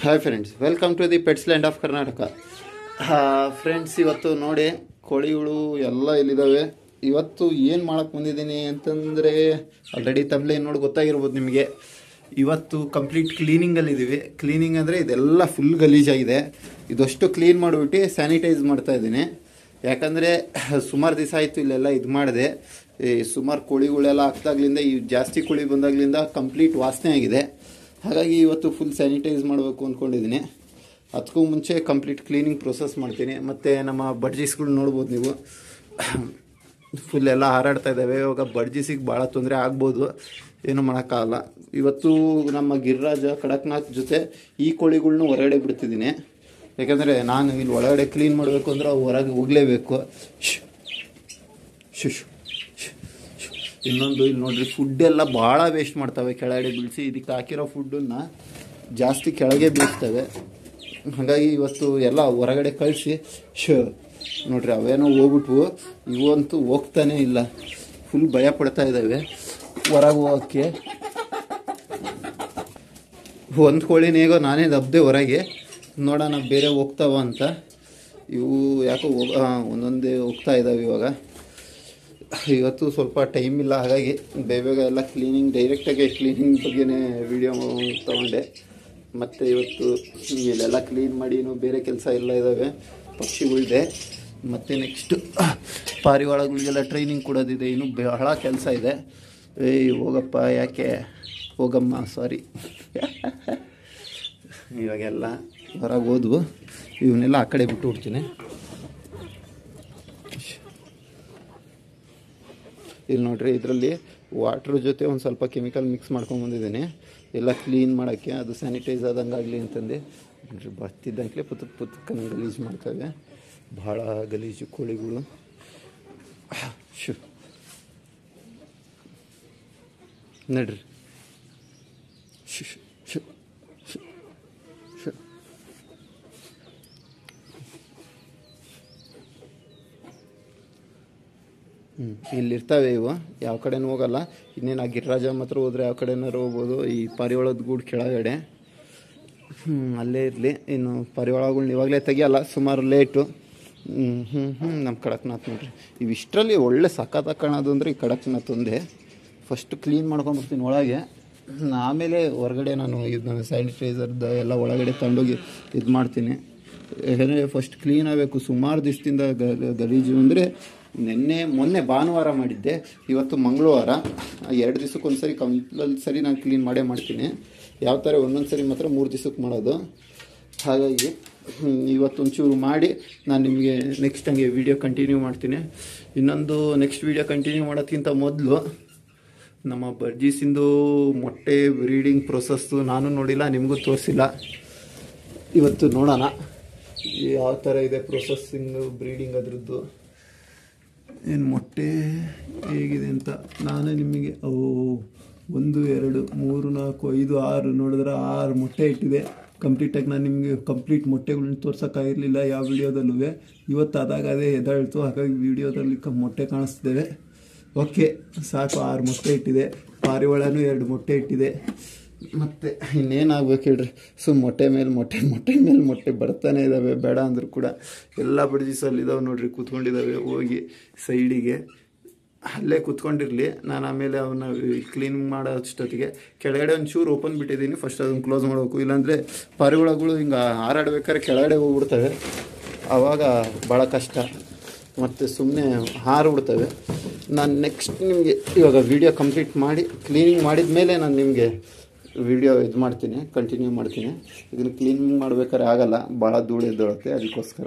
Hi friends welcome to the pets land of Karnataka friends ಇವತ್ತು ನೋಡಿ ಕೋಳಿಗಳು ಎಲ್ಲ ಇಲ್ಲಿದ್ದಾವೆ ಇವತ್ತು ಏನು ಮಾಡಕ್ಕೆ ಬಂದಿದ್ದೀನಿ ಅಂತಂದರೆ ಆಲ್ರೆಡಿ ತಮ್ಲೆ ನೋಡಿ ಗೊತ್ತಾಗಿರ್ಬೋದು ನಿಮಗೆ ಇವತ್ತು ಕಂಪ್ಲೀಟ್ ಕ್ಲೀನಿಂಗಲ್ಲಿದ್ದೀವಿ ಕ್ಲೀನಿಂಗ್ ಅಂದರೆ ಇದೆಲ್ಲ ಫುಲ್ ಗಲೀಜಾಗಿದೆ ಇದಷ್ಟು ಕ್ಲೀನ್ ಮಾಡಿಬಿಟ್ಟು ಸ್ಯಾನಿಟೈಸ್ ಮಾಡ್ತಾ ಇದ್ದೀನಿ ಯಾಕಂದರೆ ಸುಮಾರು ದಿವಸ ಆಯಿತು ಇಲ್ಲೆಲ್ಲ ಇದು ಮಾಡಿದೆ ಈ ಸುಮಾರು ಕೋಳಿಗಳೆಲ್ಲ ಹಾಕ್ದಾಗ್ಲಿಂದ ಈ ಜಾಸ್ತಿ ಕೋಳಿ ಬಂದಾಗ್ಲಿಂದ ಕಂಪ್ಲೀಟ್ ವಾಸನೆ ಆಗಿದೆ ಹಾಗಾಗಿ ಇವತ್ತು ಫುಲ್ ಸ್ಯಾನಿಟೈಸ್ ಮಾಡಬೇಕು ಅಂದ್ಕೊಂಡಿದ್ದೀನಿ ಅದಕ್ಕೂ ಮುಂಚೆ ಕಂಪ್ಲೀಟ್ ಕ್ಲೀನಿಂಗ್ ಪ್ರೊಸೆಸ್ ಮಾಡ್ತೀನಿ ಮತ್ತು ನಮ್ಮ ಬಡ್ಜಿಸ್ಗಳು ನೋಡ್ಬೋದು ನೀವು ಫುಲ್ ಎಲ್ಲ ಹಾರಾಡ್ತಾ ಇದ್ದಾವೆ ಇವಾಗ ಬಡ್ಜಿಸಿಗೆ ಭಾಳ ತೊಂದರೆ ಆಗ್ಬೋದು ಏನು ಮಾಡೋಕ್ಕಾಗಲ್ಲ ಇವತ್ತು ನಮ್ಮ ಗಿರಿರಾಜ ಕಡಕ್ನಾಥ್ ಜೊತೆ ಈ ಕೋಳಿಗಳ್ನ ಹೊರಗಡೆ ಬಿಡ್ತಿದ್ದೀನಿ ಯಾಕಂದರೆ ನಾನು ಇಲ್ಲಿ ಒಳಗಡೆ ಕ್ಲೀನ್ ಮಾಡಬೇಕು ಅಂದ್ರೆ ಅವು ಹೊರಗೆ ಹೋಗಲೇಬೇಕು ಶ್ ಶುಶ್ ಇನ್ನೊಂದು ಇಲ್ಲಿ ನೋಡ್ರಿ ಫುಡ್ ಎಲ್ಲ ಭಾಳ ವೇಸ್ಟ್ ಮಾಡ್ತವೆ ಕೆಳಗಡೆ ಬೀಳಿಸಿ ಇದಕ್ಕೆ ಹಾಕಿರೋ ಫುಡ್ಡನ್ನು ಜಾಸ್ತಿ ಕೆಳಗೆ ಬೀಳ್ತವೆ ಹಾಗಾಗಿ ಇವತ್ತು ಎಲ್ಲ ಹೊರಗಡೆ ಕಳಿಸಿ ಶ್ ನೋಡ್ರಿ ಅವೇನೋ ಹೋಗ್ಬಿಟ್ವು ಇವಂತೂ ಹೋಗ್ತಾನೇ ಇಲ್ಲ ಫುಲ್ ಭಯ ಪಡ್ತಾ ಇದ್ದಾವೆ ಹೊರಗೆ ಹೋಗೋಕ್ಕೆ ಒಂದು ಕೋಳಿನ ಹೇಗೋ ನಾನೇ ದಬ್ದೆ ಹೊರಗೆ ನೋಡೋಣ ಬೇರೆ ಹೋಗ್ತಾವ ಅಂತ ಇವು ಯಾಕೋ ಹೋಗ ಒಂದೊಂದೇ ಹೋಗ್ತಾ ಇದ್ದಾವೆ ಇವಾಗ ಇವತ್ತು ಸ್ವಲ್ಪ ಟೈಮ್ ಇಲ್ಲ ಹಾಗಾಗಿ ಬೇಗ ಬೇಗ ಎಲ್ಲ ಕ್ಲೀನಿಂಗ್ ಡೈರೆಕ್ಟಾಗಿ ಕ್ಲೀನಿಂಗ್ ಬಗ್ಗೆನೇ ವಿಡಿಯೋ ತೊಗೊಂಡೆ ಮತ್ತು ಇವತ್ತು ಇಲ್ಲೆಲ್ಲ ಕ್ಲೀನ್ ಮಾಡಿ ಇನ್ನೂ ಬೇರೆ ಕೆಲಸ ಎಲ್ಲ ಇದ್ದಾವೆ ಪಕ್ಷಿಗಳಿದೆ ಮತ್ತು ನೆಕ್ಸ್ಟು ಪಾರಿವಾಳಗಳಿಗೆಲ್ಲ ಟ್ರೈನಿಂಗ್ ಕೊಡೋದಿದೆ ಇನ್ನೂ ಬಹಳ ಕೆಲಸ ಇದೆ ಏಯ್ ಹೋಗಪ್ಪ ಯಾಕೆ ಹೋಗಮ್ಮ ಸಾರಿ ಇವಾಗೆಲ್ಲ ಹೊರಗೆ ಹೋದ್ವು ಇವನ್ನೆಲ್ಲ ಆ ಕಡೆ ಬಿಟ್ಟು ಬಿಡ್ತೀನಿ ಇಲ್ಲಿ ನೋಡ್ರಿ ಇದರಲ್ಲಿ ವಾಟ್ರ್ ಜೊತೆ ಒಂದು ಸ್ವಲ್ಪ ಕೆಮಿಕಲ್ ಮಿಕ್ಸ್ ಮಾಡ್ಕೊಂಡು ಬಂದಿದ್ದೀನಿ ಎಲ್ಲ ಕ್ಲೀನ್ ಮಾಡೋಕ್ಕೆ ಅದು ಸ್ಯಾನಿಟೈಸ್ ಆದಂಗೆ ಆಗಲಿ ಅಂತಂದು ನೋಡ್ರಿ ಬರ್ತಿದ್ದಂಗೆ ಪುತ್ತಕ್ ಪುತ್ತಕ್ಕನ ಗಲೀಜು ಮಾಡ್ತವೆ ಭಾಳ ಗಲೀಜು ಕೋಳಿಗಳು ಶು ನಡ್ರಿ ಶು ಶು ಶು ಶು ಶು ಹ್ಞೂ ಇಲ್ಲಿರ್ತವೆ ಇವು ಯಾವ ಕಡೆನೂ ಹೋಗಲ್ಲ ಇನ್ನೇನು ಆ ಗಿರಿರಾಜ ಮಾತ್ರ ಹೋದ್ರೆ ಯಾವ ಕಡೆನಾರು ಹೋಗ್ಬೋದು ಈ ಪಾರಿವಾಳದ ಗೂಡು ಕೆಳಗಡೆ ಹ್ಞೂ ಅಲ್ಲೇ ಇರಲಿ ಇನ್ನು ಪಾರಿವಾಳಗಳ್ನ ಇವಾಗಲೇ ತೆಗಿಯಲ್ಲ ಸುಮಾರು ಲೇಟು ಹ್ಞೂ ಹ್ಞೂ ಹ್ಞೂ ನಮ್ಮ ಕಡಕ್ನಾಥ್ ನೋಡ್ರಿ ಇವಿಷ್ಟರಲ್ಲಿ ಒಳ್ಳೆ ಸಖತ್ತಾಗಿ ಕಾಣೋದು ಅಂದರೆ ಈ ಕಡಕ್ನಾಥ್ ಒಂದೇ ಫಸ್ಟ್ ಕ್ಲೀನ್ ಮಾಡ್ಕೊಂಬರ್ತೀನಿ ಒಳಗೆ ಆಮೇಲೆ ಹೊರಗಡೆ ನಾನು ಇದನ್ನ ಸ್ಯಾನಿಟೈಸರ್ದ ಎಲ್ಲ ಒಳಗಡೆ ತಗೊಂಡೋಗಿ ಇದು ಮಾಡ್ತೀನಿ ಯಾಕಂದರೆ ಫಸ್ಟ್ ಕ್ಲೀನ್ ಆಗಬೇಕು ಸುಮಾರು ದಿವಸದಿಂದ ಗಲೀಜು ಅಂದರೆ ನಿನ್ನೆ ಮೊನ್ನೆ ಭಾನುವಾರ ಮಾಡಿದ್ದೆ ಇವತ್ತು ಮಂಗಳವಾರ ಎರಡು ದಿವಸಕ್ಕೆ ಒಂದು ಸರಿ ಕಂಪಲ್ಸರಿ ನಾನು ಕ್ಲೀನ್ ಮಾಡೇ ಮಾಡ್ತೀನಿ ಯಾವ ಥರ ಒಂದೊಂದು ಸರಿ ಮಾತ್ರ ಮೂರು ದಿವಸಕ್ಕೆ ಮಾಡೋದು ಹಾಗಾಗಿ ಇವತ್ತೊಂಚೂರು ಮಾಡಿ ನಾನು ನಿಮಗೆ ನೆಕ್ಸ್ಟ್ ಹಂಗೆ ವಿಡಿಯೋ ಕಂಟಿನ್ಯೂ ಮಾಡ್ತೀನಿ ಇನ್ನೊಂದು ನೆಕ್ಸ್ಟ್ ವಿಡಿಯೋ ಕಂಟಿನ್ಯೂ ಮಾಡೋದಕ್ಕಿಂತ ಮೊದಲು ನಮ್ಮ ಬರ್ಜೀಸಿಂದು ಮೊಟ್ಟೆ ಬ್ರೀಡಿಂಗ್ ಪ್ರೊಸೆಸ್ಸು ನಾನು ನೋಡಿಲ್ಲ ನಿಮಗೂ ತೋರಿಸಿಲ್ಲ ಇವತ್ತು ನೋಡೋಣ ಯಾವ ಥರ ಇದೆ ಪ್ರೊಸೆಸ್ಸಿಂಗು ಬ್ರೀಡಿಂಗ್ ಅದ್ರದ್ದು ಏನು ಮೊಟ್ಟೆ ಹೇಗಿದೆ ಅಂತ ನಾನೇ ನಿಮಗೆ ಅವು ಒಂದು ಎರಡು ಮೂರು ನಾಲ್ಕು ಐದು ಆರು ನೋಡಿದ್ರೆ ಆರು ಮೊಟ್ಟೆ ಇಟ್ಟಿದೆ ಕಂಪ್ಲೀಟಾಗಿ ನಾನು ನಿಮಗೆ ಕಂಪ್ಲೀಟ್ ಮೊಟ್ಟೆಗಳನ್ನ ತೋರ್ಸೋಕ್ಕಾಗಿರಲಿಲ್ಲ ಯಾವ ವಿಡಿಯೋದಲ್ಲೂ ಇವತ್ತು ಅದಾಗ ಅದೇ ಎದ್ದಾಳ್ತು ಹಾಗಾಗಿ ವಿಡಿಯೋದಲ್ಲಿ ಕ ಮೊಟ್ಟೆ ಕಾಣಿಸ್ತಿದ್ದೇವೆ ಓಕೆ ಸಾಕು ಆರು ಮೊಟ್ಟೆ ಇಟ್ಟಿದೆ ಪಾರಿವಾಳನೂ ಎರಡು ಮೊಟ್ಟೆ ಇಟ್ಟಿದೆ ಮತ್ತು ಇನ್ನೇನಾಗ್ಬೇಕು ಹೇಳ್ರಿ ಸೊ ಮೊಟ್ಟೆ ಮೇಲೆ ಮೊಟ್ಟೆ ಮೊಟ್ಟೆ ಮೇಲೆ ಮೊಟ್ಟೆ ಬರ್ತಾನೆ ಇದ್ದಾವೆ ಬೇಡ ಅಂದರೂ ಕೂಡ ಎಲ್ಲ ಬಡ್ಜಿಸಲ್ಲಿದ್ದಾವೆ ನೋಡ್ರಿ ಕೂತ್ಕೊಂಡಿದ್ದಾವೆ ಹೋಗಿ ಸೈಡಿಗೆ ಅಲ್ಲೇ ಕೂತ್ಕೊಂಡಿರಲಿ ನಾನು ಆಮೇಲೆ ಅವನ್ನ ಕ್ಲೀನ್ ಮಾಡೋ ಅಷ್ಟೊತ್ತಿಗೆ ಕೆಳಗಡೆ ಒಂದು ಚೂರು ಓಪನ್ ಬಿಟ್ಟಿದ್ದೀನಿ ಫಸ್ಟ್ ಅದನ್ನು ಕ್ಲೋಸ್ ಮಾಡಬೇಕು ಇಲ್ಲಾಂದರೆ ಪಾರಿವಾಳಗಳು ಹಿಂಗೆ ಹಾರಾಡ್ಬೇಕಾದ್ರೆ ಕೆಳಗಡೆ ಹೋಗ್ಬಿಡ್ತವೆ ಆವಾಗ ಭಾಳ ಕಷ್ಟ ಮತ್ತು ಸುಮ್ಮನೆ ಹಾರಿಬಿಡ್ತವೆ ನಾನು ನೆಕ್ಸ್ಟ್ ನಿಮಗೆ ಇವಾಗ ವಿಡಿಯೋ ಕಂಪ್ಲೀಟ್ ಮಾಡಿ ಕ್ಲೀನಿಂಗ್ ಮಾಡಿದ ಮೇಲೆ ನಾನು ನಿಮಗೆ ವಿಡಿಯೋ ಇದು ಮಾಡ್ತೀನಿ ಕಂಟಿನ್ಯೂ ಮಾಡ್ತೀನಿ ಇದನ್ನು ಕ್ಲೀನಿಂಗ್ ಮಾಡ್ಬೇಕಾದ್ರೆ ಆಗಲ್ಲ ಭಾಳ ಧೂಳು ಎದ್ದೊಳುತ್ತೆ ಅದಕ್ಕೋಸ್ಕರ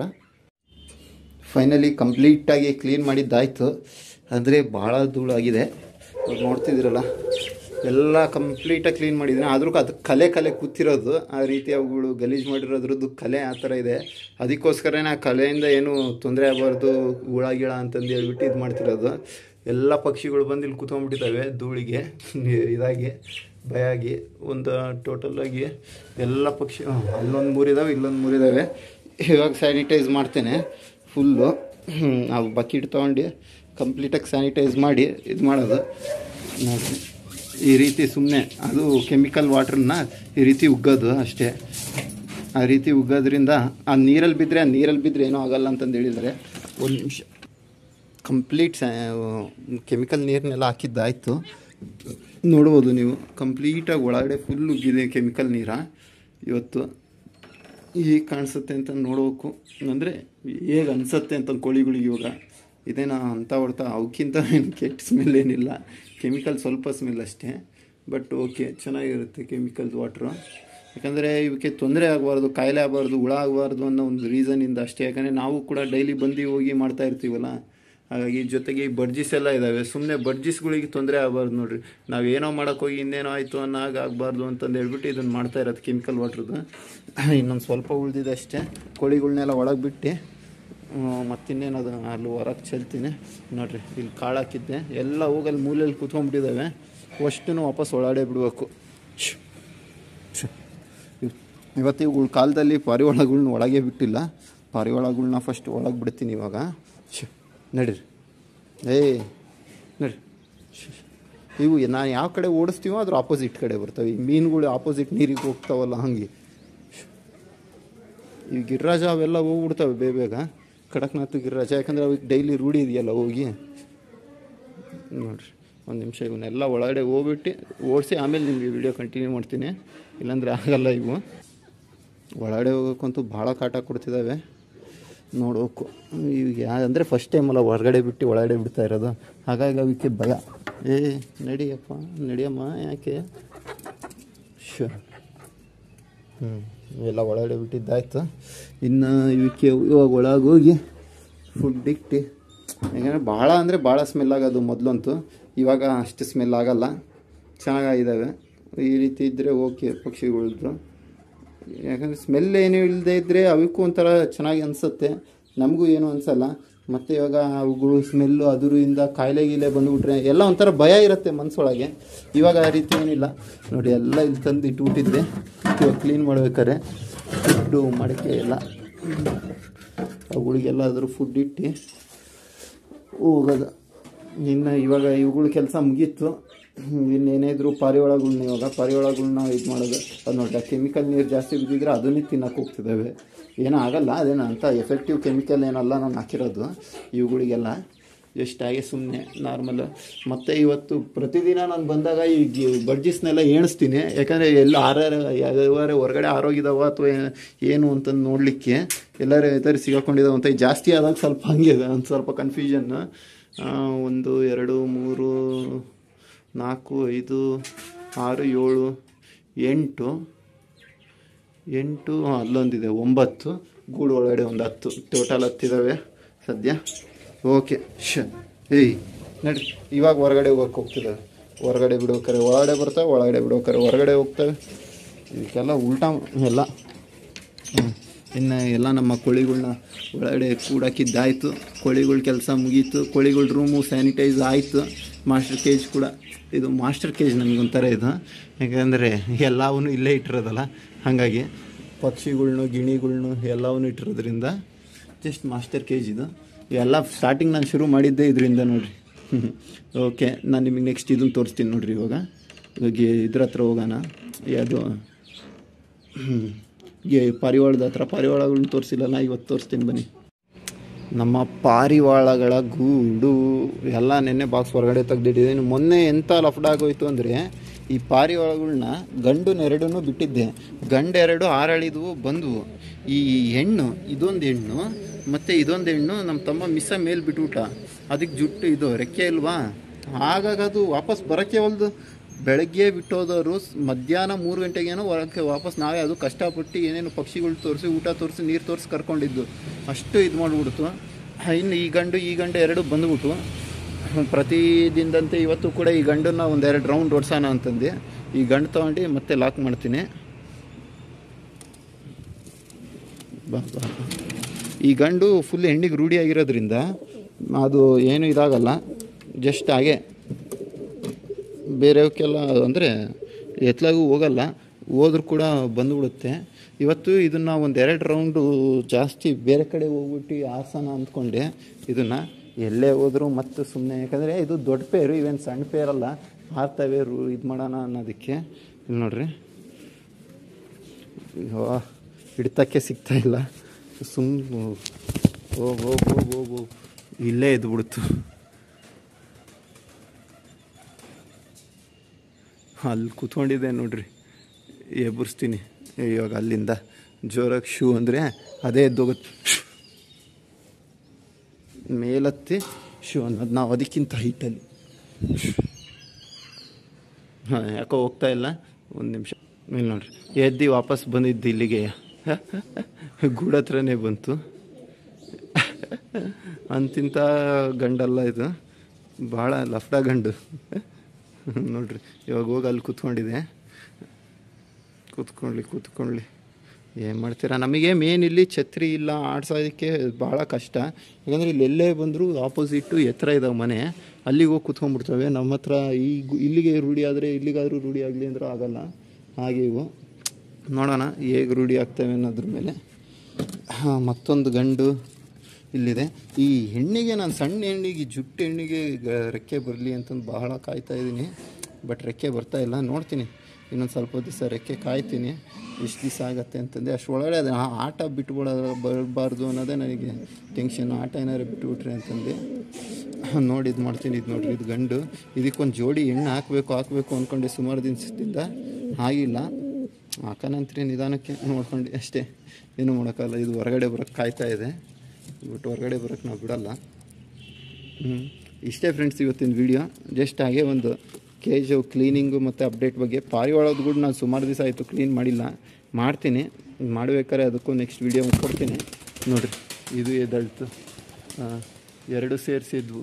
ಫೈನಲಿ ಕಂಪ್ಲೀಟಾಗಿ ಕ್ಲೀನ್ ಮಾಡಿದ್ದಾಯಿತು ಅಂದರೆ ಭಾಳ ಧೂಳಾಗಿದೆ ಇವಾಗ ನೋಡ್ತಿದ್ದೀರಲ್ಲ ಎಲ್ಲ ಕಂಪ್ಲೀಟಾಗಿ ಕ್ಲೀನ್ ಮಾಡಿದ್ದೀನಿ ಆದರೂ ಅದು ಕಲೆ ಕಲೆ ಕೂತಿರೋದು ಆ ರೀತಿ ಅವುಗಳು ಗಲೀಜು ಮಾಡಿರೋದ್ರದ್ದು ಕಲೆ ಆ ಥರ ಇದೆ ಅದಕ್ಕೋಸ್ಕರನೇ ಆ ಕಲೆಯಿಂದ ಏನು ತೊಂದರೆ ಆಗಬಾರ್ದು ಹುಳ ಗಿಳ ಅಂತಂದು ಹೇಳ್ಬಿಟ್ಟು ಇದು ಮಾಡ್ತಿರೋದು ಎಲ್ಲ ಪಕ್ಷಿಗಳು ಬಂದು ಇಲ್ಲಿ ಕೂತ್ಕೊಂಡ್ಬಿಟ್ಟಿದ್ದಾವೆ ಧೂಳಿಗೆ ಇದಾಗಿ ಭಯ ಆಗಿ ಒಂದು ಟೋಟಲಾಗಿ ಎಲ್ಲ ಪಕ್ಷಿ ಅಲ್ಲೊಂದು ಮೂರಿದಾವೆ ಇಲ್ಲೊಂದು ಮೂರಿದಾವೆ ಇವಾಗ ಸ್ಯಾನಿಟೈಸ್ ಮಾಡ್ತೇನೆ ಫುಲ್ಲು ನಾವು ಬಕೆಟ್ ತೊಗೊಂಡು ಕಂಪ್ಲೀಟಾಗಿ ಸ್ಯಾನಿಟೈಸ್ ಮಾಡಿ ಇದು ಮಾಡೋದು ನೋಡಿರಿ ಈ ರೀತಿ ಸುಮ್ಮನೆ ಅದು ಕೆಮಿಕಲ್ ವಾಟ್ರನ್ನ ಈ ರೀತಿ ಉಗ್ಗೋದು ಅಷ್ಟೇ ಆ ರೀತಿ ಉಗ್ಗೋದ್ರಿಂದ ಆ ನೀರಲ್ಲಿ ಬಿದ್ದರೆ ಆ ನೀರಲ್ಲಿ ಬಿದ್ದರೆ ಏನೂ ಆಗಲ್ಲ ಅಂತಂದು ಹೇಳಿದರೆ ಒಂದು ನಿಮಿಷ ಕಂಪ್ಲೀಟ್ ಕೆಮಿಕಲ್ ನೀರನ್ನೆಲ್ಲ ಹಾಕಿದ್ದಾಯಿತು ನೋಡ್ಬೋದು ನೀವು ಕಂಪ್ಲೀಟಾಗಿ ಒಳಗಡೆ ಫುಲ್ ಉಗ್ಗಿದೆ ಕೆಮಿಕಲ್ ನೀರ ಇವತ್ತು ಹೇಗೆ ಕಾಣಿಸುತ್ತೆ ಅಂತ ನೋಡಬೇಕು ಅಂದರೆ ಹೇಗೆ ಅನಿಸುತ್ತೆ ಅಂತ ಕೋಳಿಗಳಿಗೆ ಇವಾಗ ಇದೇನ ಅಂತ ಹೊಡ್ತಾ ಅವಕ್ಕಿಂತ ಏನು ಕೆಟ್ಟ ಸ್ಮೆಲ್ ಏನಿಲ್ಲ ಕೆಮಿಕಲ್ ಸ್ವಲ್ಪ ಸ್ಮೆಲ್ ಅಷ್ಟೇ ಬಟ್ ಓಕೆ ಚೆನ್ನಾಗಿರುತ್ತೆ ಕೆಮಿಕಲ್ ವಾಟ್ರು ಯಾಕಂದರೆ ಇವಕ್ಕೆ ತೊಂದರೆ ಆಗಬಾರ್ದು ಕಾಯಿಲೆ ಆಗಬಾರ್ದು ಹುಳ ಆಗಬಾರ್ದು ಅನ್ನೋ ಒಂದು ರೀಸನಿಂದ ಅಷ್ಟೇ ಯಾಕಂದರೆ ನಾವು ಕೂಡ ಡೈಲಿ ಬಂದು ಹೋಗಿ ಮಾಡ್ತಾ ಇರ್ತೀವಲ್ಲ ಹಾಗಾಗಿ ಜೊತೆಗೆ ಈ ಬಡ್ಜಿಸ್ ಎಲ್ಲ ಇದ್ದಾವೆ ಸುಮ್ಮನೆ ಬಡ್ಜಿಸ್ಗಳಿಗೆ ತೊಂದರೆ ಆಗಬಾರ್ದು ನೋಡ್ರಿ ನಾವು ಏನೋ ಮಾಡೋಕ್ಕೋಗಿ ಇನ್ನೇನೋ ಆಯಿತು ಅನ್ನೋ ಆಗಬಾರ್ದು ಅಂತಂದು ಹೇಳ್ಬಿಟ್ಟು ಇದನ್ನು ಮಾಡ್ತಾ ಇರೋದು ಕೆಮಿಕಲ್ ವಾಟ್ರದ್ದು ಇನ್ನೊಂದು ಸ್ವಲ್ಪ ಉಳಿದಿದೆ ಅಷ್ಟೇ ಕೋಳಿಗಳ್ನೆಲ್ಲ ಒಳಗೆ ಬಿಟ್ಟು ಮತ್ತಿನ್ನೇನು ಅದು ಅಲ್ಲಿ ಹೊರಗೆ ಚೆಲ್ತೀನಿ ನೋಡ್ರಿ ಇಲ್ಲಿ ಕಾಳು ಹಾಕಿದ್ದೆ ಎಲ್ಲ ಹೋಗಲ್ಲಿ ಮೂಲೆಯಲ್ಲಿ ಕೂತ್ಕೊಂಡ್ಬಿಟ್ಟಿದ್ದಾವೆ ಅಷ್ಟನ್ನು ವಾಪಸ್ ಒಳಗಡೆ ಬಿಡಬೇಕು ಇವತ್ತು ಇವುಗಳ ಕಾಲದಲ್ಲಿ ಪಾರಿವಾಳಗಳ್ನ ಒಳಗೆ ಬಿಟ್ಟಿಲ್ಲ ಪಾರಿವಾಳಗಳ್ನ ಫಸ್ಟ್ ಒಳಗೆ ಬಿಡ್ತೀನಿ ಇವಾಗ ಶ್ ನಡೀರಿ ಏಯ್ ನಡ್ರಿ ಶ್, ಶ್. ಇವು ನಾನು ಯಾವ ಕಡೆ ಓಡಿಸ್ತೀವೋ ಅದ್ರ ಆಪೋಸಿಟ್ ಕಡೆ ಬರ್ತವೆ ಈ ಮೀನುಗಳು ಆಪೋಸಿಟ್ ನೀರಿಗೆ ಹೋಗ್ತಾವಲ್ಲ ಹಂಗೆ ಶ್. ಈ ಗಿರಿರಾಜ ಅವೆಲ್ಲ ಹೋಗ್ಬಿಡ್ತವೆ ಬೇಗ ಬೇಗ ಕಡಕ್ನಾಥ್ ಗಿರಿರಾಜ ಯಾಕಂದ್ರೆ ಅವಕ್ಕೆ ಡೈಲಿ ರೂಢಿ ಇದೆಯಲ್ಲ ಹೋಗಿ ನೋಡ್ರಿ ಒಂದು ನಿಮಿಷ ಇವನ್ನೆಲ್ಲ ಒಳಗಡೆ ಹೋಗ್ಬಿಟ್ಟು ಓಡಿಸಿ ಆಮೇಲೆ ನಿಮಗೆ ವಿಡಿಯೋ ಕಂಟಿನ್ಯೂ ಮಾಡ್ತೀನಿ ಇಲ್ಲಾಂದರೆ ಆಗಲ್ಲ ಇವು ಒಳಗಡೆ ಹೋಗೋಕ್ಕಂತೂ ಭಾಳ ಕಾಟ ಕೊಡ್ತಿದ್ದಾವೆ ನೋಡ್ಬೇಕು ಈಗ ಯಾ ಅಂದರೆ ಫಸ್ಟ್ ಟೈಮ್ ಅಲ್ಲ ಹೊರಗಡೆ ಬಿಟ್ಟು ಒಳಗಡೆ ಬಿಡ್ತಾ ಇರೋದು ಹಾಗಾಗಿ ಅವಕ್ಕೆ ಭಯ ಏ ನಡಿಯಪ್ಪ ನಡಿಯಮ್ಮ ಯಾಕೆ ಶೂ ಹ್ಞೂ ಎಲ್ಲ ಒಳಗಡೆ ಬಿಟ್ಟಿದ್ದಾಯ್ತು ಇನ್ನು ಇವಕ್ಕೆ ಇವಾಗ ಒಳಗೆ ಹೋಗಿ ಫುಡ್ ಇಟ್ಟು ಯಾಕಂದರೆ ಭಾಳ ಅಂದರೆ ಭಾಳ ಸ್ಮೆಲ್ ಆಗೋದು ಮೊದಲಂತೂ ಇವಾಗ ಅಷ್ಟು ಸ್ಮೆಲ್ ಆಗಲ್ಲ ಚೆನ್ನಾಗಿದ್ದಾವೆ ಈ ರೀತಿ ಇದ್ದರೆ ಓಕೆ ಪಕ್ಷಿಗಳದ್ದು ಯಾಕಂದರೆ ಸ್ಮೆಲ್ ಏನೂ ಇಲ್ಲದೆ ಇದ್ದರೆ ಅವಕ್ಕೂ ಒಂಥರ ಚೆನ್ನಾಗಿ ಅನಿಸುತ್ತೆ ನಮಗೂ ಏನೂ ಅನಿಸಲ್ಲ ಮತ್ತು ಇವಾಗ ಅವುಗಳು ಸ್ಮೆಲ್ಲು ಅದರಿಂದ ಕಾಯಿಲೆ ಗೀಲೆ ಬಂದುಬಿಟ್ರೆ ಎಲ್ಲ ಒಂಥರ ಭಯ ಇರುತ್ತೆ ಮನಸ್ಸೊಳಗೆ ಇವಾಗ ಆ ರೀತಿ ಏನಿಲ್ಲ ನೋಡಿ ಎಲ್ಲ ಇಲ್ಲಿ ತಂದು ಇಟ್ಬಿಟ್ಟಿದ್ದೆ ಇವಾಗ ಕ್ಲೀನ್ ಮಾಡ್ಬೇಕಾರೆ ಫುಡ್ಡು ಮಡಿಕೆ ಎಲ್ಲ ಅವುಗಳಿಗೆಲ್ಲಾದರೂ ಫುಡ್ ಇಟ್ಟು ಹೋಗೋದು ಇನ್ನು ಇವಾಗ ಇವುಗಳ ಕೆಲಸ ಮುಗೀತು ಇನ್ನೇನಿದ್ರು ಪಾರಿವಾಳಗಳ್ನ ಇವಾಗ ಪಾರಿವಾಳಗಳ್ನ ಇದು ಮಾಡೋದು ಅದು ನೋಡಿ ಕೆಮಿಕಲ್ ನೀರು ಜಾಸ್ತಿ ಬಿದ್ದಿದ್ರೆ ಅದನ್ನೇ ತಿನ್ನಕ್ಕೆ ಹೋಗ್ತಿದ್ದಾವೆ ಏನೂ ಆಗಲ್ಲ ಅದೇನು ಅಂತ ಎಫೆಕ್ಟಿವ್ ಕೆಮಿಕಲ್ ಏನಲ್ಲ ನಾನು ಹಾಕಿರೋದು ಇವುಗಳಿಗೆಲ್ಲ ಎಷ್ಟಾಗಿ ಸುಮ್ಮನೆ ನಾರ್ಮಲ್ ಮತ್ತು ಇವತ್ತು ಪ್ರತಿದಿನ ನಾನು ಬಂದಾಗ ಈ ಗಿ- ಬಡ್ಜಿಸ್ನೆಲ್ಲ ಎಣಿಸ್ತೀನಿ ಯಾಕಂದರೆ ಎಲ್ಲ ಆರಾರ ಯಾವ್ಯಾವ ಹೊರಗಡೆ ಆರೋಗಿದಾವ ಅಥವಾ ಏನು ಅಂತಂದು ನೋಡಲಿಕ್ಕೆ ಎಲ್ಲರೂ ಇತರ ಸಿಗಾಕೊಂಡಿದ್ದಾವೆ ಅಂತ ಜಾಸ್ತಿ ಆದಾಗ ಸ್ವಲ್ಪ ಹಂಗೆ ಒಂದು ಸ್ವಲ್ಪ ಕನ್ಫ್ಯೂಷನ್ ಒಂದು ಎರಡು ಮೂರು ನಾಲ್ಕು ಐದು ಆರು ಏಳು ಎಂಟು ಎಂಟು ಹಾಂ ಅಲ್ಲೊಂದಿದೆ ಒಂಬತ್ತು ಗೂಡು ಒಳಗಡೆ ಒಂದು ಹತ್ತು ಟೋಟಲ್ ಹತ್ತಿದ್ದಾವೆ ಸದ್ಯ ಓಕೆ ಶ ಏಯ್ ನಡ್ರಿ ಇವಾಗ ಹೊರಗಡೆ ಹೋಗಕ್ಕೆ ಹೋಗ್ತಿದ್ದಾವೆ ಹೊರಗಡೆ ಬಿಡೋಕರೆ ಒಳಗಡೆ ಬರ್ತಾವೆ ಒಳಗಡೆ ಬಿಡೋಕರೆ ಹೊರಗಡೆ ಹೋಗ್ತವೆ ಇದಕ್ಕೆಲ್ಲ ಉಲ್ಟಾ ಎಲ್ಲ ಹ್ಮ್. ಇನ್ನು ಎಲ್ಲ ನಮ್ಮ ಕೋಳಿಗಳ್ನ ಒಳಗಡೆ ಕೂಡಾಕಿದ್ದಾಯಿತು ಕೋಳಿಗಳ ಕೆಲಸ ಮುಗೀತು ಕೋಳಿಗಳ ರೂಮು ಸ್ಯಾನಿಟೈಸ್ ಆಯಿತು ಮಾಸ್ಟರ್ ಕೇಜ್ ಕೂಡ ಇದು ಮಾಸ್ಟರ್ ಕೇಜ್ ನನಗೊಂಥರ ಇದು ಯಾಕಂದರೆ ಎಲ್ಲವೂ ಇಲ್ಲೇ ಇಟ್ಟಿರೋದಲ್ಲ ಹಾಗಾಗಿ ಪಕ್ಷಿಗಳ್ನು ಗಿಣಿಗಳ್ನು ಎಲ್ಲವನ್ನೂ ಇಟ್ಟಿರೋದ್ರಿಂದ ಜಸ್ಟ್ ಮಾಸ್ಟರ್ ಕೇಜ್ ಇದು ಎಲ್ಲ ಸ್ಟಾರ್ಟಿಂಗ್ ನಾನು ಶುರು ಮಾಡಿದ್ದೆ ಇದರಿಂದ ನೋಡಿರಿ ಓಕೆ ನಾನು ನಿಮಗೆ ನೆಕ್ಸ್ಟ್ ಇದನ್ನು ತೋರಿಸ್ತೀನಿ ನೋಡಿರಿ ಇವಾಗ ಇವಾಗ ಇದ್ರ ಹತ್ರ ಹೋಗೋಣ ಯಾವುದು ಹ್ಮ್. ಈ ಪಾರಿವಾಳದ ಹತ್ರ ಪಾರಿವಾಳಗಳನ್ನ ತೋರಿಸಿಲ್ಲಲ್ಲ ಇವತ್ತು ತೋರಿಸ್ತೀನಿ ಬನ್ನಿ ನಮ್ಮ ಪಾರಿವಾಳಗಳ ಗೂಡು ಎಲ್ಲ ನೆನ್ನೆ ಬಾಕ್ಸ್ ಹೊರಗಡೆ ತೆಗ್ದಿಟ್ಟಿದ್ದೀನಿ ಮೊನ್ನೆ ಎಂಥ ಲಫ್ಡ ಆಗೋಯ್ತು ಅಂದರೆ ಈ ಪಾರಿವಾಳಗಳನ್ನ ಗಂಡು ಎರಡನ್ನೂ ಬಿಟ್ಟಿದ್ದೆ ಗಂಡು ಎರಡು ಆರಳಿದ್ವು ಬಂದವು ಈ ಹೆಣ್ಣು ಇದೊಂದು ಹೆಣ್ಣು ಮತ್ತು ಇದೊಂದು ಹೆಣ್ಣು ನಮ್ಮ ತಮ್ಮ ಮಿಸ್ಸ ಮೇಲೆ ಬಿಟ್ಬಿಟ್ಟ ಅದಕ್ಕೆ ಜುಟ್ಟು ಇದು ರೆಕ್ಕೆ ಇಲ್ವಾ ಹಾಗಾಗಿ ಅದು ವಾಪಸ್ ಬರೋಕ್ಕೆ ಹೊಲ್ದು ಬೆಳಗ್ಗೆ ಬಿಟ್ಟೋದವರು ಸ್- ಮಧ್ಯಾಹ್ನ ಮೂರು ಗಂಟೆಗೇನೋ ಹೊರಕ್ಕೆ ವಾಪಸ್ ನಾವೇ ಅದು ಕಷ್ಟಪಟ್ಟು ಏನೇನು ಪಕ್ಷಿಗಳು ತೋರಿಸಿ ಊಟ ತೋರಿಸಿ ನೀರು ತೋರಿಸಿ ಕರ್ಕೊಂಡಿದ್ದು ಅಷ್ಟು ಇದು ಮಾಡಿಬಿಡ್ತು ಇನ್ನು ಈ ಗಂಡು ಈ ಗಂಡು ಎರಡು ಬಂದ್ಬಿಟ್ಟು ಪ್ರತಿ ದಿನದಂತೆ ಇವತ್ತು ಕೂಡ ಈ ಗಂಡನ್ನ ಒಂದೆರಡು ರೌಂಡ್ ಓಡಿಸೋಣ ಅಂತಂದು ಈ ಗಂಡು ತೊಗೊಂಡು ಮತ್ತೆ ಲಾಕ್ ಮಾಡ್ತೀನಿ ಬಾ ಬಾ ಬಾ. ಈ ಗಂಡು ಫುಲ್ ಹೆಣ್ಣಿಗೆ ರೂಢಿ ಆಗಿರೋದ್ರಿಂದ ಅದು ಏನು ಇದಾಗಲ್ಲ ಜಸ್ಟ್ ಹಾಗೆ ಬೇರೆಯವಕ್ಕೆಲ್ಲ ಅಂದರೆ ಎತ್ಲಾಗೂ ಹೋಗಲ್ಲ ಹೋದ್ರೂ ಕೂಡ ಬಂದುಬಿಡುತ್ತೆ ಇವತ್ತು ಇದನ್ನು ಒಂದು ಎರಡು ರೌಂಡು ಜಾಸ್ತಿ ಬೇರೆ ಕಡೆ ಹೋಗ್ಬಿಟ್ಟು ಆರ್ಸೋಣ ಅಂದ್ಕೊಂಡೆ ಇದನ್ನು ಎಲ್ಲೇ ಹೋದರೂ ಮತ್ತೆ ಸುಮ್ಮನೆ ಯಾಕಂದರೆ ಇದು ದೊಡ್ಡ ಪೇರು ಇವೇನು ಸಣ್ಣ ಪೇರಲ್ಲ ಹಾರ್ತವೆ ರು ಇದು ಮಾಡೋಣ ಅನ್ನೋದಕ್ಕೆ ಇಲ್ಲಿ ನೋಡ್ರಿ ಅಯ್ಯೋ ಹಿಡ್ತಕ್ಕೆ ಸಿಗ್ತಾ ಇಲ್ಲ ಸುಮ್ಮನೆ ಹೋಗ್ ಹೋಗ್ ಹೋಗ್ ಹೋಗ್ ಹೋಗ್ ಇಲ್ಲೇ ಎದ್ಬಿಡ್ತು ಅಲ್ಲಿ ಕೂತ್ಕೊಂಡಿದ್ದೆ ನೋಡ್ರಿ ಎಬ್ಬರಿಸ್ತೀನಿ ಇವಾಗ ಅಲ್ಲಿಂದ ಜೋರಾಗಿ ಶೂ ಅಂದರೆ ಅದೇ ಎದ್ದೋಗುತ್ತೆ ಮೇಲತ್ತಿ ಶೂ ಅನ್ನೋದು ನಾವು ಅದಕ್ಕಿಂತ ಹೈಟಲ್ಲಿ ಹಾಂ ಯಾಕೋ ಹೋಗ್ತಾ ಇಲ್ಲ ಒಂದು ನಿಮಿಷ ಇಲ್ಲಿ ನೋಡ್ರಿ ಎದ್ದು ವಾಪಸ್ ಬಂದಿದ್ದು ಇಲ್ಲಿಗೆ ಗೂಡ ಹತ್ರನೇ ಬಂತು ಅಂತಿಂತ ಗಂಡಲ್ಲ ಇದು ಭಾಳ ಲಫ್ಡ ಗಂಡು ನೋಡ್ರಿ ಇವಾಗ ಹೋಗಿ ಅಲ್ಲಿ ಕೂತ್ಕೊಂಡಿದೆ ಕೂತ್ಕೊಳ್ಳಿ ಕೂತ್ಕೊಳ್ಳಿ ಏನು ಮಾಡ್ತೀರಾ ನಮಗೆ ಮೇನ್ ಇಲ್ಲಿ ಛತ್ರಿ ಇಲ್ಲ ಆಡ್ಸೋದಕ್ಕೆ ಭಾಳ ಕಷ್ಟ ಯಾಕಂದರೆ ಇಲ್ಲಿ ಎಲ್ಲೇ ಬಂದರೂ ಆಪೋಸಿಟ್ಟು ಎತ್ತರ ಇದಾವೆ ಮನೆ ಅಲ್ಲಿಗೆ ಹೋಗಿ ಕೂತ್ಕೊಂಡ್ಬಿಡ್ತವೆ ನಮ್ಮ ಹತ್ರ ಈ ಗು- ಇಲ್ಲಿಗೆ ರೂಢಿ ಆದರೆ ಇಲ್ಲಿಗಾದರೂ ರೂಢಿ ಆಗಲಿ ಅಂದ್ರೆ ಆಗಲ್ಲ ಹಾಗೆ ಇವು ನೋಡೋಣ ಹೇಗೆ ರೂಢಿ ಆಗ್ತವೆ ಅನ್ನೋದ್ರ ಮೇಲೆ ಹಾಂ ಮತ್ತೊಂದು ಗಂಡು ಇಲ್ಲಿದೆ ಈ ಹೆಣ್ಣಿಗೆ ನಾನು ಸಣ್ಣ ಹೆಣ್ಣಿಗೆ ಈ ಜುಟ್ಟು ಹೆಣ್ಣಿಗೆ ಗ- ರೆಕ್ಕೆ ಬರಲಿ ಅಂತಂದು ಬಹಳ ಕಾಯ್ತಾ ಇದ್ದೀನಿ ಬಟ್ ರೆಕ್ಕೆ ಬರ್ತಾ ಇಲ್ಲ ನೋಡ್ತೀನಿ ಇನ್ನೊಂದು ಸ್ವಲ್ಪ ದಿವಸ ರೆಕ್ಕೆ ಕಾಯ್ತೀನಿ ಎಷ್ಟು ದಿವಸ ಆಗತ್ತೆ ಅಂತಂದೆ ಅಷ್ಟು ಒಳಗಡೆ ಅದು ಆ- ಆಟ ಬಿಟ್ಬಿಡೋ ಬರಬಾರ್ದು ಅನ್ನೋದೇ ನನಗೆ ಟೆನ್ಷನ್ ಆಟ ಏನಾದ್ರು ಬಿಟ್ಬಿಟ್ರೆ ಅಂತಂದು ನೋಡಿ ಇದು ಮಾಡ್ತೀನಿ ಇದು ನೋಡ್ರಿ ಇದು ಗಂಡು ಇದಕ್ಕೊಂದು ಜೋಡಿ ಹೆಣ್ಣು ಹಾಕಬೇಕು ಹಾಕಬೇಕು ಅಂದ್ಕೊಂಡೆ ಸುಮಾರು ದಿವಸದಿಂದ ಆಗಿಲ್ಲ ಹಾಕನಂತ್ರಿ ನಿಧಾನಕ್ಕೆ ನೋಡ್ಕೊಂಡು ಅಷ್ಟೇ ಏನು ಮಾಡೋಕ್ಕಲ್ಲ ಇದು ಹೊರಗಡೆ ಬರೋಕ್ಕೆ ಕಾಯ್ತಾ ಇದೆ ಬಿಟ್ಟು ಹೊರಗಡೆ ಬರೋಕ್ಕೆ ನಾವು ಬಿಡಲ್ಲ ಹ್ಞೂ ಇಷ್ಟೇ ಫ್ರೆಂಡ್ಸ್ ಇವತ್ತಿನ ವಿಡಿಯೋ ಜಸ್ಟ್ ಹಾಗೆ ಒಂದು ಕೇಜು ಕ್ಲೀನಿಂಗು ಮತ್ತು ಅಪ್ಡೇಟ್ ಬಗ್ಗೆ ಪಾರಿವಾಳದ ಕೂಡ ನಾನು ಸುಮಾರು ದಿವಸ ಆಯಿತು ಕ್ಲೀನ್ ಮಾಡಿಲ್ಲ ಮಾಡ್ತೀನಿ ಮಾಡ್ಬೇಕಾದ್ರೆ ಅದಕ್ಕೂ ನೆಕ್ಸ್ಟ್ ವಿಡಿಯೋ ಕೊಡ್ತೀನಿ ನೋಡಿರಿ ಇದು ಎದಳ್ತು ಹಾಂ ಎರಡು ಸೇರಿಸಿದ್ವು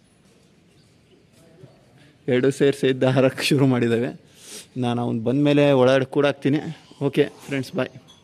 ಎರಡು ಸೇರಿಸಿದ್ದ ಹಾರಕ್ಕೆ ಶುರು ಮಾಡಿದ್ದಾವೆ ನಾನು ಅವ್ನು ಬಂದಮೇಲೆ ಒಳಗಡೆ ಕೂಡಾಕ್ತೀನಿ ಓಕೆ ಫ್ರೆಂಡ್ಸ್ ಬಾಯ್